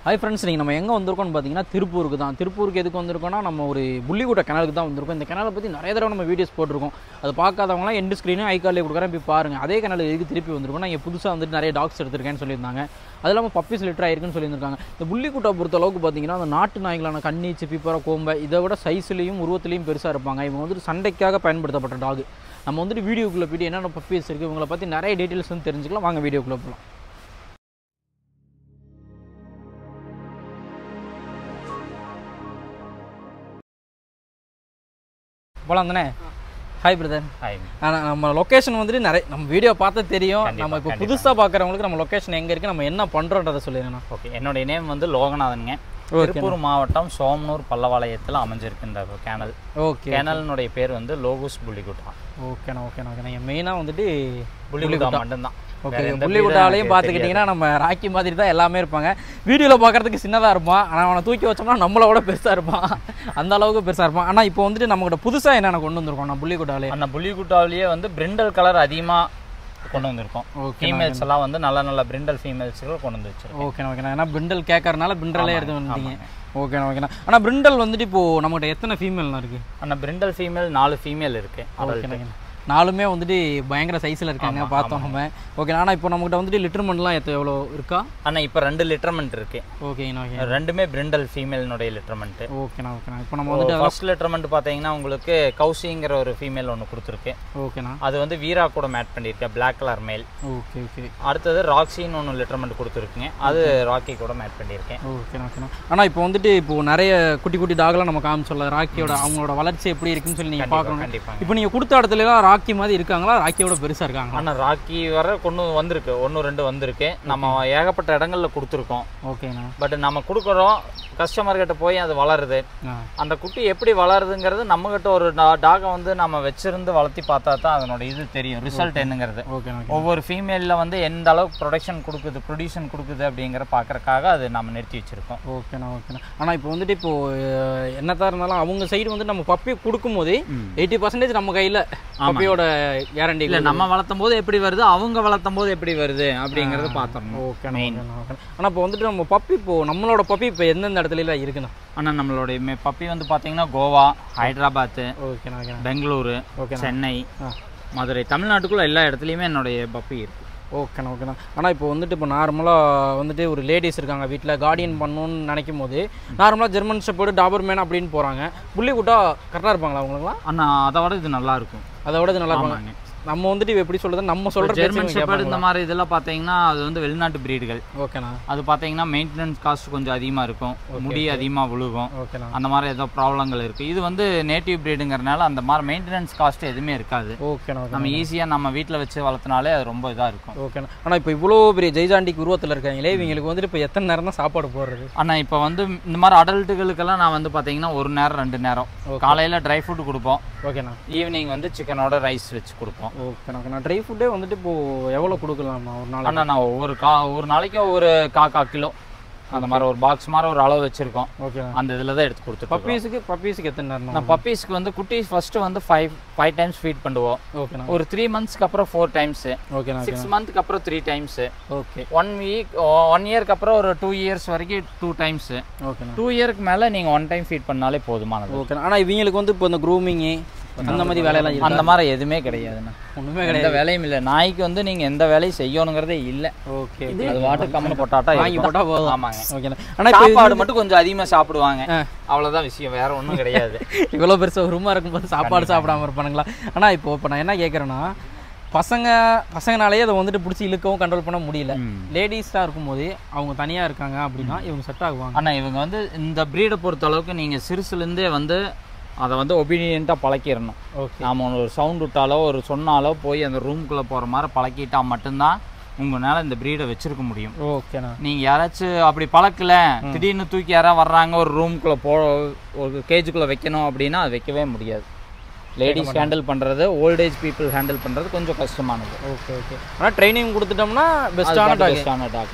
Hi friends நீங்கள் நம்ம எங்கே வந்திருக்கோம்னு பார்த்தீங்கன்னா திருப்பூருக்கு தான் திருப்பூருக்கு எதுக்கு வந்திருக்கோம்னா நம்ம ஒரு புள்ளிக்கூட்ட கிணலுக்கு தான் வந்திருக்கோம் இந்த கிணலை பற்றி நிறைய தடவை நம்ம வீடியோஸ் போட்டிருக்கோம் அது பார்க்காதவங்களாம் எண்டு ஸ்க்ரீனும் ஐ கார்டில் கொடுக்குறேன் போய் பாருங்கள் அதே கிணல் எதுக்கு திருப்பி வந்திருக்கோம் நான் இங்கே புதுசாக வந்துட்டு நிறைய டாக்ஸ் எடுத்திருக்கேன்னு சொல்லியிருந்தாங்க அது இல்லாமல் பப்பீஸ் லிட்டர் ஆயிருக்குன்னு சொல்லியிருக்காங்க இந்த புள்ளிக்கூட்டை பொறுத்த அளவுக்கு பார்த்தீங்கன்னா அந்த நாட்டு நாய்களான கன்னி சிப்பிப்பற கோம்பை இதை விட சைஸ்லையும் உருவத்திலையும் பெருசாக இருப்பாங்க இவங்க வந்துட்டு சண்டைக்காக பயன்படுத்தப்பட்ட டாக் நம்ம வந்துட்டு வீடியோக்குள்ளே போயிட்டு என்னென்ன பப்பீஸ் இருக்குது இவங்களை பற்றி நிறைய டீட்டெயில்ஸ் வந்து தெரிஞ்சுக்கலாம் வாங்க வீடியோக்குள்ளே போகலாம் போலாம் தானே ஹாய் பிரதர் ஹாய் ஆனால் நம்ம லொக்கேஷன் வந்துட்டு நிறைய நம்ம வீடியோ பார்த்தா தெரியும் கண்டிப்பா, நம்ம இப்போ கண்டிப்பா. புதுசாக பார்க்குறவங்களுக்கு நம்ம லொக்கேஷன் எங்கே இருக்குது நம்ம என்ன பண்ணுறோன்றதை சொல்லிடுறேன் ஓகே என்னுடைய நேம் வந்து லோகநாதனுங்க திருப்பூர் மாவட்டம் சோமனூர் பல்லவாளையத்தில் அமைஞ்சிருக்கு இந்த கேனல் ஓகே கேனலினுடைய பேர் வந்து லோகுஸ் புள்ளிக்குட்டா ஓகேண்ணா ஓகேண்ணா ஓகேண்ணா என் மெயினாக வந்துட்டு புள்ளிக்குட்டா மட்டும்தான் ஓகே வேற எந்த புள்ளிக்குட்டாலையும் breed பார்த்துக்கிட்டிங்கன்னா நம்ம ராக்கி மாதிரி தான் எல்லாமே இருப்பாங்க வீடியோவில் பார்க்குறதுக்கு சின்னதாக இருப்பான் ஆனால் அவனை தூக்கி வச்சோம்னா நம்மளை விட பெருசாக இருப்பான் அந்த அளவுக்கு பெருசாக இருப்பான் ஆனால் இப்போ வந்துட்டு நம்மகிட்ட புதுசாக என்னென்ன கொண்டு வந்திருக்கோம் நான் புள்ளிக்குட்டாலே அந்த புள்ளிக்குட்டாவிலேயே வந்து பிரிண்டல் கலர் அதிகமாக கொண்டு வந்திருக்கோம் ஓகே ஃபீமேல்ஸ் எல்லாம் வந்து நல்ல நல்ல பிரிண்டல் ஃபீமேல்ஸ்கள் கொண்டு வந்து வச்சிருக்கோம் ஓகேண்ணா ஓகேண்ணா ஏன்னா பிரிண்டல் கேட்கறதுனால பிரிண்டலே எடுத்து வந்துட்டீங்க ஓகேண்ணா ஓகேண்ணா ஆனால் பிரிண்டல் வந்துட்டு இப்போது நம்மகிட்ட எத்தனை ஃபீமேல்லாம் இருக்குது அந்த பிரிண்டல் ஃபீமேல் நாலு ஃபீமேல் இருக்கு adult. ஓகேண்ணா ஓகேண்ணா. நாலுமே வந்துட்டு பயங்கர சைஸில் இருக்காங்க பார்த்தோம் நம்ம ஓகே ஆனால் இப்போ நம்மகிட்ட வந்துட்டு லிட்டர்மெண்ட்லாம் எத்த எவ்வளோ இருக்கா ஆனா இப்போ ரெண்டு லிட்டர்மெண்ட் இருக்கு ஓகேண்ணா ஓகே ரெண்டுமே பிரிண்டல் ஃபீமேலினுடைய லிட்டர்மெண்ட் ஓகேண்ணா ஓகேண்ணா இப்போ நம்ம வந்துட்டு ஃபர்ஸ்ட் லிட்டர்மெண்ட் பார்த்தீங்கன்னா உங்களுக்கு கௌசிங்கிற ஒரு ஃபீமேல் ஒன்று கொடுத்துருக்கு ஓகேண்ணா அது வந்து வீரா கூட மேட் பண்ணியிருக்கேன் black colour male okay okay அடுத்தது ராக்ஸின்னு ஒன்று லிட்டர்மெண்ட் கொடுத்துருக்குங்க அது ராக்கி கூட மேட் பண்ணியிருக்கேன் ஓகேண்ணா ஓகேண்ணா ஆனால் இப்போ வந்துட்டு இப்போ நிறைய குட்டி குட்டி டாக்லாம் நம்ம காமிச்சோம்ல ராக்கியோட அவங்களோட வளர்ச்சி எப்படி இருக்குன்னு சொல்லி நீங்கள் பார்க்கணும் கண்டிப்பாங்க இப்போ நீங்கள் கொடுத்த இடத்துலலாம் ராக்கி மாதிரி இருக்காங்களா ராக்கியோட பெருசாக இருக்காங்களா ஆனால் ராக்கி வர கொண்டு வந்திருக்கு ஒன்று ரெண்டு வந்திருக்கு நம்ம ஏகப்பட்ட இடங்கள்ல கொடுத்துருக்கோம் ஓகேண்ணா பட் நம்ம கொடுக்குறோம் கஸ்டமர் கிட்ட போய் அது வளருது ஆ அந்த குட்டி எப்படி வளருதுங்கிறது நம்மகிட்ட ஒரு டாகை வந்து நம்ம வச்சிருந்து வளர்த்தி பார்த்தா தான் அதனோட இது தெரியும் ரிசல்ட் என்னங்கிறது ஓகேண்ணா ஓகே ஒவ்வொரு ஃபீமேலில் வந்து எந்த அளவுக்கு ப்ரொடக்ஷன் கொடுக்குது ப்ரொடியூஷன் கொடுக்குது அப்படிங்கிற பார்க்கறக்காக அது நம்ம நிறுத்தி வச்சிருக்கோம் ஓகேண்ணா ஓகேண்ணா ஆனால் இப்போ வந்துட்டு இப்போ அஹ், என்னதான் இருந்தாலும் அவங்க சைடு வந்து நம்ம பப்பி கொடுக்கும்போது எயிட்டி பர்சன்டேஜ் நம்ம கையில் பப்பியோட கேரண்டி இல்லை நம்ம வளர்த்தும் போது எப்படி வருது அவங்க வளர்த்தும் போது எப்படி வருது அப்படிங்கறத பார்த்துடணும் ஓகேண்ணா ஓகேண்ணா ஓகேண்ணா ஆனால் இப்போ வந்துட்டு நம்ம பப்பி இப்போ நம்மளோட பப்பி இப்போ எந்தெந்த இடத்துல எல்லாம் இருக்குண்ணா ஆனால் நம்மளுடைய பப்பி வந்து பார்த்தீங்கன்னா கோவா ஹைதராபாத்து ஓகேண்ணா ஓகேண்ணா பெங்களூரு ஓகேண்ணா சென்னை ஆ மதுரை தமிழ்நாட்டுக்குள்ள எல்லா இடத்துலையுமே என்னுடைய பப்பி இருக்கு ஓகேண்ணா ஓகேண்ணா ஆனால் இப்போ வந்துட்டு இப்போ நார்மலாக வந்துட்டு ஒரு லேடிஸ் இருக்காங்க வீட்டில் கார்டியன் பண்ணணும்னு நினைக்கும் போது நார்மலாக ஜெர்மன் ஷெப்பர்டு டாபர்மேன் அப்படின்னு போகிறாங்க புள்ளி கூட்டா கரெக்டாக இருப்பாங்களா அவங்களுக்குலாம் ஆனால் அதை விட இது நல்லா இருக்கும் அதை விட இது நல்லா இருப்பாங்க ஆமாங்க நம்ம வந்துட்டு இப்ப எப்படி சொல்றது நம்ம சொல்கிற ஜெர்மன் ஷெப்பர்ட் இந்த மாதிரி இதெல்லாம் பார்த்தீங்கன்னா அது வந்து வெளிநாட்டு பிரீடுகள் ஓகேண்ணா அது பார்த்தீங்கன்னா மெயின்டெனன்ஸ் காஸ்ட் கொஞ்சம் அதிகமாக இருக்கும் முடி அதிகமாக விழுகும் ஓகேண்ணா அந்த மாதிரி ஏதோ ப்ராப்ளங்கள் இருக்குது இது வந்து நேட்டிவ் பிரீடுங்கிறனால அந்த மாதிரி மெயின்டெனன்ஸ் காஸ்ட் எதுவுமே இருக்காது ஓகேண்ணா ஓகே நம்ம ஈஸியாக நம்ம வீட்டில் வச்சு வளர்த்தனாலே அது ரொம்ப இதாக இருக்கும் ஓகேண்ணா ஆனால் இப்போ இவ்வளோ பெரிய ஜெய்ஜாண்டிக்கு உருவத்தில் இருக்காங்களே இவங்களுக்கு வந்துட்டு இப்போ எத்தனை நேரம் தான் சாப்பாடு போடுறது ஆனால் இப்போ வந்து இந்த மாதிரி அடல்ட்டுகளுக்கெல்லாம் நான் வந்து பார்த்தீங்கன்னா ஒரு நேரம் ரெண்டு நேரம் காலையில் ட்ரை ஃபுட் கொடுப்போம் ஓகேண்ணா ஈவினிங் வந்து சிக்கனோட ரைஸ் வச்சு கொடுப்போம் ஓகேண்ணா ஓகேண்ணா ட்ரை ஃபுட்டே வந்துட்டு இப்போ எவ்வளோ கொடுக்கலாம்ண்ணா ஒரு நாள் ஆனால் நான் ஒவ்வொரு கா ஒரு நாளைக்கு ஒரு கா கா கிலோ அந்த மாதிரி ஒரு பாக்ஸ் மாதிரி ஒரு அளவு வச்சுருக்கோம் ஓகேண்ணா அந்த இதில் தான் எடுத்து கொடுத்துருப்போம் பப்பீஸுக்கு பப்பீஸுக்கு எத்தனை நேரம் நான் பப்பீஸ்க்கு வந்து குட்டி ஃபர்ஸ்ட் வந்து ஃபைவ் ஃபைவ் டைம்ஸ் ஃபீட் பண்ணுவோம் ஓகேண்ணா ஒரு த்ரீ மந்த்ஸ்க்கு அப்புறம் ஃபோர் டைம்ஸு ஓகேண்ணா சிக்ஸ் மந்த்துக்கு அப்புறம் three times okay one week one இயர்க்கு அப்புறம் ஒரு டூ இயர்ஸ் வரைக்கும் டூ டைம்ஸு ஓகேண்ணா டூ இயருக்கு மேலே நீங்கள் ஒன் டைம் ஃபீட் பண்ணாலே போதுமானது ஓகேண்ணா ஆனால் இவங்களுக்கு வந்து இப்போ இந்த க்ரூமிங்கு அந்த மாதிரி வேலையெல்லாம் இருக்கு அந்த மாதிரி எதுவுமே கிடையாதுண்ணா ஒன்றுமே எந்த வேலையும் இல்லை நாய்க்கு வந்து நீங்கள் எந்த வேலையும் செய்யணுங்கிறதே இல்லை ஓகே அது வாட்டு கம்மனு போட்டாட்டா வாங்கி இருக்கும். போட்டால் போதும் ஆமாங்க ஓகேண்ணா ஆனால் இப்போ சாப்பாடு மட்டும் கொஞ்சம் அதிகமாக சாப்பிடுவாங்க ஆ. அவ்வளோதான் விஷயம் வேற ஒன்றும் கிடையாது இவ்வளோ பெருசாக ஒரு ரூமாக இருக்கும்போது சாப்பாடு சாப்பிடாம இருப்பானுங்களா ஆனால் இப்போ இப்போ நான் என்ன கேட்குறேன்னா பசங்க பசங்கனாலேயே அதை வந்துட்டு பிடிச்சி இழுக்கவும் கண்ட்ரோல் பண்ண முடியல லேடிஸாக இருக்கும்போது அவங்க தனியாக இருக்காங்க அப்படின்னா இவங்க செட் ஆகுவாங்க ஆனால் இவங்க வந்து இந்த ப்ரீடை பொறுத்த அளவுக்கு நீங்கள் சிறுசுலேருந்தே வந்து அதை வந்து ஒபீடியண்ட்டாக பழக்கிடணும் ஓகே நாம ஒரு சவுண்ட் விட்டாலோ ஒரு சொன்னாலோ போய் அந்த ரூம்குள்ளே போகிற மாதிரி பழக்கிட்டா மட்டும்தான் உங்களால் இந்த ப்ரீடை வச்சிருக்க முடியும் ஓகேண்ணா நீங்கள் யாராச்சும் அப்படி பழக்கல திடீர்னு தூக்கி யாராவது வர்றாங்க ஒரு ரூம்குள்ளே போ ஒரு கேஜுக்குள்ளே வைக்கணும் அப்படின்னா அது வைக்கவே முடியாது லேடிஸ் ஹேண்டில் பண்ணுறது ஓல்டேஜ் பீப்புள் ஹேண்டில் பண்ணுறது கொஞ்சம் கஷ்டமானது ஓகே ஓகே ஆனால் ட்ரைனிங் கொடுத்துட்டோம்னா பெஸ்ட்டான டாக் பெஸ்ட்டான டாக் இருக்கும்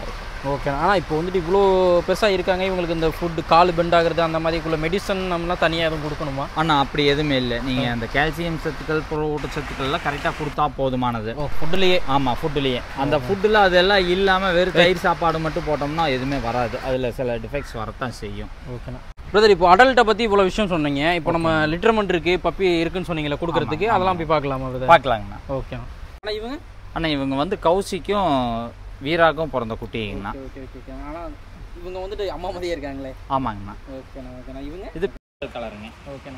ஓகே ஆனால் இப்போ வந்துட்டு இவ்வளோ பெருசாக இருக்காங்க இவங்களுக்கு இந்த ஃபுட்டு கால் பெண்ட் ஆகுறது அந்த மாதிரிக்குள்ள மெடிசன் நம்மலாம் தனியாக எதுவும் கொடுக்கணுமா ஆனால் அப்படி எதுவுமே இல்லை நீங்கள் அந்த கால்சியம் சத்துக்கள் புற ஊட்டச்சத்துக்கள்லாம் கரெக்டாக கொடுத்தா போதுமானது ஓ ஃபுட்டுலேயே ஆமாம் ஃபுட்டுலேயே அந்த ஃபுட்டில் அதெல்லாம் இல்லாமல் வெறும் தயிர் சாப்பாடு மட்டும் போட்டோம்னா எதுவுமே வராது அதில் சில டிஃபெக்ட்ஸ் வரத்தான் செய்யும் ஓகேண்ணா பிரதர் இப்போ அடல்ட்டை பற்றி இவ்வளோ விஷயம் சொன்னீங்க இப்போ நம்ம லிட்டர்மெண்ட் இருக்குது பப்பி இருக்குன்னு சொன்னீங்களே கொடுக்கறதுக்கு அதெல்லாம் போய் பார்க்கலாமா பிரதர் பார்க்கலாங்கண்ணா ஓகேண்ணா ஆனால் இவங்க ஆனால் இவங்க வந்து கௌசிக்கும் வீராக்கும் பிறந்த குட்டிங்கண்ணா ஓகே ஓகே ஓகே ஆனால் இவங்க வந்துட்டு அம்மா மாதிரியே இருக்காங்களே ஆமாங்கண்ணா ஓகேண்ணா ஓகேண்ணா இவங்க இது கலருங்க ஓகேண்ணா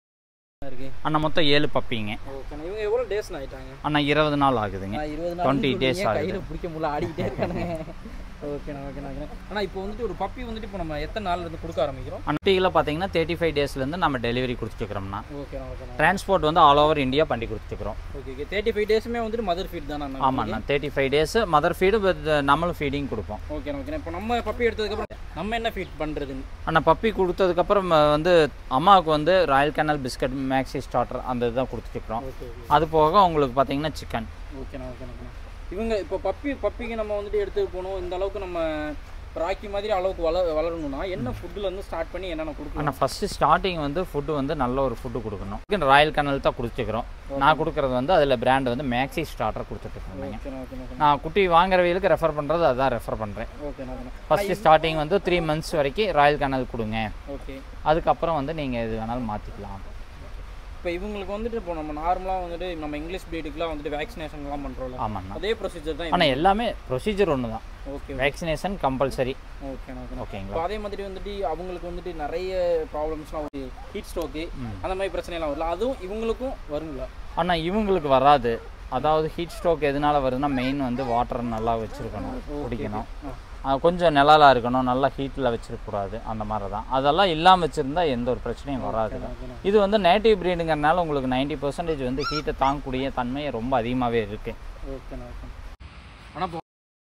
ஓகே இருக்கு அண்ணா மொத்தம் ஏழு பப்பிங்க ஓகேண்ணா இவங்க எவ்வளோ டேஸ்ண்ணா ஆயிட்டாங்க அண்ணா இருபது நாள் ஆகுதுங்க நான் இருபது 20 நாள் days ஆகுது. கையில் பிடிக்க முடியல ஆடிக்கிட்டே இருக்கானுங்க ஓகேண்ணா ஓகேண்ணா ஓகேண்ணா ஆனால் இப்போ வந்துட்டு ஒரு பப்பி வந்துட்டு இப்போ நம்ம எத்தனை நாள்ல இருந்து கொடுக்க ஆரம்பிக்கிறோம் அன்ட்டியில் பார்த்தீங்கன்னா தேர்ட்டி ஃபைவ் டேஸ்லேருந்து நம்ம டெலிவரி கொடுத்துருக்குறோம்னா ஓகேண்ணா ஓகேண்ணா டிரான்ஸ்போர்ட் வந்து ஆல் ஓவர் இந்தியா பண்ணி கொடுத்துருக்குறோம் ஓகே ஓகே தேர்ட்டி ஃபைவ் டேஸுமே வந்துட்டு மதர் ஃபீட் தானே ஆமாண்ணா thirty five days mother feed but நம்மளும் ஃபீடிங் கொடுப்போம் ஓகேண்ணா ஓகேண்ணா இப்போ நம்ம பப்பி எடுத்ததுக்கப்புறம் நம்ம என்ன ஃபீட் பண்ணுறதுன்னு ஆனால் பப்பி கொடுத்ததுக்கப்புறம் வந்து அம்மாவுக்கு வந்து Royal Canin biscuit Maxi Starter அந்த இதுதான் கொடுத்துருக்குறோம் ஓகே ஓகே அது போக உங்களுக்கு பார்த்தீங்கன்னா சிக்கன் ஓகேண்ணா ஓகேண்ணா ஓகேண்ணா இவங்க இப்போ பப்பி பப்பிக்கு நம்ம வந்துட்டு எடுத்துட்டு போகணும் இந்த அளவுக்கு நம்ம ராக்கி மாதிரி அளவுக்கு வள வளரணும்னா என்ன ஃபுட்டில் இருந்து ஸ்டார்ட் பண்ணி என்னென்ன கொடுக்கணும் ஆனால் ஃபஸ்ட்டு ஸ்டார்டிங் வந்து ஃபுட்டு வந்து நல்ல ஒரு ஃபுட்டு கொடுக்கணும் ராயல் கேனல் தான் கொடுத்துருக்குறோம் நான் கொடுக்குறது வந்து அதில் பிராண்ட் வந்து மேக்ஸி ஸ்டார்டர் கொடுத்துட்ருக்கேன் ஓகேண்ணா ஓகேண்ணா ஓகேண்ணா நான் குட்டி வாங்குறவங்களுக்கு ரெஃபர் பண்ணுறது அதான் ரெஃபர் பண்ணுறேன் ஓகேண்ணா ஓகேண்ணா ஃபஸ்ட்டு ஸ்டார்டிங் வந்து த்ரீ மந்த்ஸ் வரைக்கும் ராயல் கேனல் கொடுங்க ஓகே அதுக்கப்புறம் வந்து நீங்கள் எது வேணாலும் மாற்றிக்கலாம் இப்போ இவங்களுக்கு வந்துட்டு இப்போ நம்ம நார்மலாக வந்துட்டு நம்ம இங்கிலீஷ் ப்ரீடுக்குலாம் வந்துட்டு வேக்சினேஷன்லாம் பண்ணுறோம்ல ஆமாண்ணா அதே ப்ரொசீஜர் தான் ஆனால் எல்லாமே ப்ரொசீஜர் ஒன்று தான் ஓகே வேக்சினேஷன் கம்பல்சரி ஓகேண்ணா ஓகேண்ணா ஓகேங்களா இப்போ அதே மாதிரி வந்துட்டு அவங்களுக்கு வந்துட்டு நிறைய ப்ராப்ளம்ஸ்லாம் வருது ஹீட் ஸ்ட்ரோக்கு ம். அந்த மாதிரி பிரச்சனைலாம் வரல அதுவும் இவங்களுக்கும் வருங்களா ஆனால் இவங்களுக்கு வராது அதாவது ஹீட் ஸ்ட்ரோக் எதனால வருதுன்னா மெயின் வந்து வாட்டர் நல்லா வச்சுருக்கணும் குடிக்கணும் ஆ, கொஞ்சம் நிழலா இருக்கணும் நல்லா ஹீட்டில் வச்சிருக்கக்கூடாது அந்த மாதிரி தான் அதெல்லாம் இல்லாமல் வச்சுருந்தா எந்த ஒரு பிரச்சனையும் வராது இது வந்து நேட்டிவ் ப்ரீடுங்கிறனால உங்களுக்கு நைன்டி பர்சன்டேஜ் வந்து ஹீட்டை தாங்கக்கூடிய தன்மை ரொம்ப அதிகமாகவே இருக்குது ஓகேண்ணா ஓகே ஆனால் இப்போ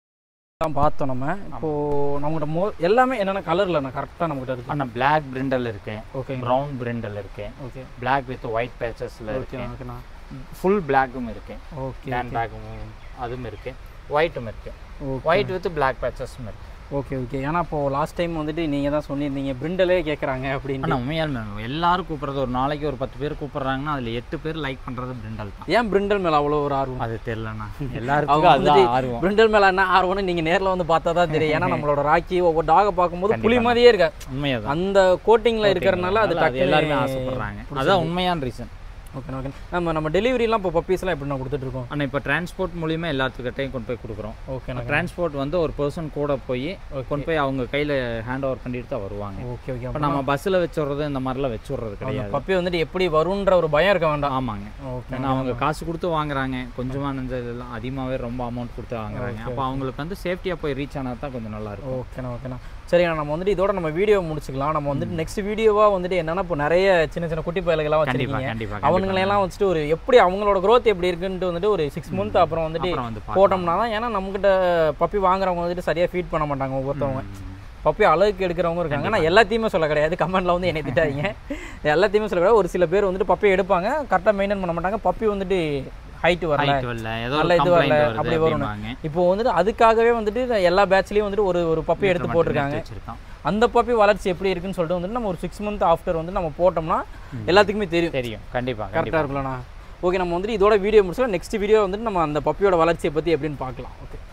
தான் பார்த்தோம் நம்ம இப்போ நம்மகிட்ட மோ எல்லாமே என்னென்ன கலரில் நான் கரெக்டாக நம்மகிட்ட இருக்கு ஆனால் பிளாக் பிரிண்டல் இருக்கு ஓகே ப்ரௌன் பிரிண்டல் இருக்கு ஓகே பிளாக் வித் ஒயிட் பேச்சஸில் இருக்கு ஓகேண்ணா ஓகேண்ணா ஃபுல் பிளாக்கும் இருக்கு ஓகே டேன் பேக்கும் அதுவும் இருக்கு ஒயிட்டும் இருக்கு ஓகே ஒயிட் வித் பிளாக் பேச்சஸும் இருக்கு ஓகே ஓகே ஏன்னா இப்போ லாஸ்ட் டைம் வந்துட்டு நீங்கள் தான் சொல்லியிருந்தீங்க பிரிண்டலே கேட்குறாங்க அப்படின்னு ஆனால் உண்மையாலுமே எல்லாரும் கூப்பிட்றது ஒரு நாளைக்கு ஒரு பத்து பேர் கூப்பிட்றாங்கன்னா அதில் எட்டு பேர் லைக் பண்ணுறது பிரிண்டல் தான் ஏன் பிரிண்டல் மேலே அவ்வளோ ஒரு ஆர்வம் அது தெரிலண்ணா அவங்க எல்லாருக்கும் அதுதான் வந்துட்டு ஆர்வம் பிரிண்டல் மேலே என்ன ஆர்வம்னு நீங்கள் நேரில் வந்து பார்த்தா தான் தெரியும் ஏன்னா நம்மளோட ராக்கி ஒவ்வொரு டாகை பார்க்கும்போது புலி மாதிரியே இருக்கா உண்மையாக அந்த கோட்டிங்கில் இருக்கிறனால அது அது எல்லாருமே ஆசைப்படுறாங்க அதான் உண்மையான ரீசன் ஓகே ஓகே நம்ம நம்ம டெலிவரிலாம் இப்போ பப்பீஸ்லாம் எப்படி நான் கொடுத்துட்டு இருக்கோம் ஆனால் இப்போ டிரான்ஸ்போர்ட் மூலியமா எல்லாத்துக்கிட்டையும் கொண்டு போய் கொடுக்குறோம் ஓகேண்ணா டிரான்ஸ்போர்ட் வந்து ஒரு பர்சன் கூட போய் கொண்டு போய் அவங்க கையில் ஹேண்ட் ஓவர் பண்ணிட்டு தான் வருவாங்க ஓகே ஓகே இப்போ நம்ம பஸ்ஸில் வச்சு விட்றது இந்த மாதிரிலாம் வச்சு விட்றது கிடையாது பப்பி வந்துட்டு எப்படி வரும்ன்ற ஒரு பயம் இருக்க வேண்டாம் ஆமாங்க ஓகே ஏன்னா அவங்க காசு கொடுத்து வாங்குறாங்க கொஞ்சமாக நெஞ்ச இதெல்லாம் அதிகமாகவே ரொம்ப அமௌண்ட் கொடுத்து வாங்குறாங்க அப்போ அவங்களுக்கு வந்து சேஃப்டியாக போய் ரீச் ஆனால் தான் கொஞ்சம் நல்லா இருக்கும் ஓகேண்ணா ஓகேண்ணா சரிண்ணா நம்ம வந்துட்டு இதோட நம்ம வீடியோ முடிச்சுக்கலாம் நம்ம வந்துட்டு நெக்ஸ்ட் வீடியோவாக வந்துட்டு என்னன்னா இப்போ நிறைய சின்ன சின்ன குட்டி பயல்கள்லாம் கண்டிப்பாக வச்சிருக்கீங்க கண்டிப்பாக அவனுங்களெல்லாம் வச்சுட்டு ஒரு எப்படி அவங்களோட growth எப்படி இருக்குன்ட்டு வந்துட்டு ஒரு சிக்ஸ் மந்த் அப்புறம் வந்துட்டு அப்புறம் வந்து பார்க்கலாம். போட்டோம்னா தான் ஏன்னா நம்மகிட்ட பப்பி வாங்குறவங்க வந்துட்டு சரியாக ஃபீட் பண்ண மாட்டாங்க ஒவ்வொருத்தவங்க பப்பி அழகுக்கு எடுக்கிறவங்க இருக்காங்க நான் எல்லாத்தையுமே சொல்ல கிடையாது கமெண்ட்ல வந்து என்னை திட்டாதீங்க எல்லாத்தையுமே சொல்ல கிடையாது ஒரு சில பேர் வந்துட்டு பப்பி எடுப்பாங்க கரெக்டாக மெயின்டைன் பண்ண மாட்டாங்க பப்பி வந்துட்டு ஹைட் வரல ஹைட் வரல ஏதோ நல்ல ஒரு இது வரல, கம்ப்ளைண்ட் வருது அப்படி வரும். அப்படிம்பாங்க இப்போ வந்துட்டு அதுக்காகவே வந்துட்டு எல்லா பேட்ச்லேயும் வந்துட்டு ஒரு ஒரு பப்பி எடுத்து போட்டிருக்காங்க வச்சிருக்கோம் அந்த பப்பி வளர்ச்சி எப்படி இருக்குன்னு சொல்லிட்டு வந்துட்டு நம்ம ஒரு சிக்ஸ் மந்த் ஆஃப்டர் வந்து நம்ம போட்டோம்னா எல்லாத்துக்குமே தெரியும் தெரியும் கண்டிப்பாக கரெக்டாக இருக்கும்லண்ணா ஓகே நம்ம வந்துட்டு இதோட வீடியோ முடிச்சோம் நெக்ஸ்ட் வீடியோ வந்துட்டு நம்ம அந்த பப்பியோட வளர்ச்சியை பற்றி எப்படின்னு பார்க்கலாம் ஓகே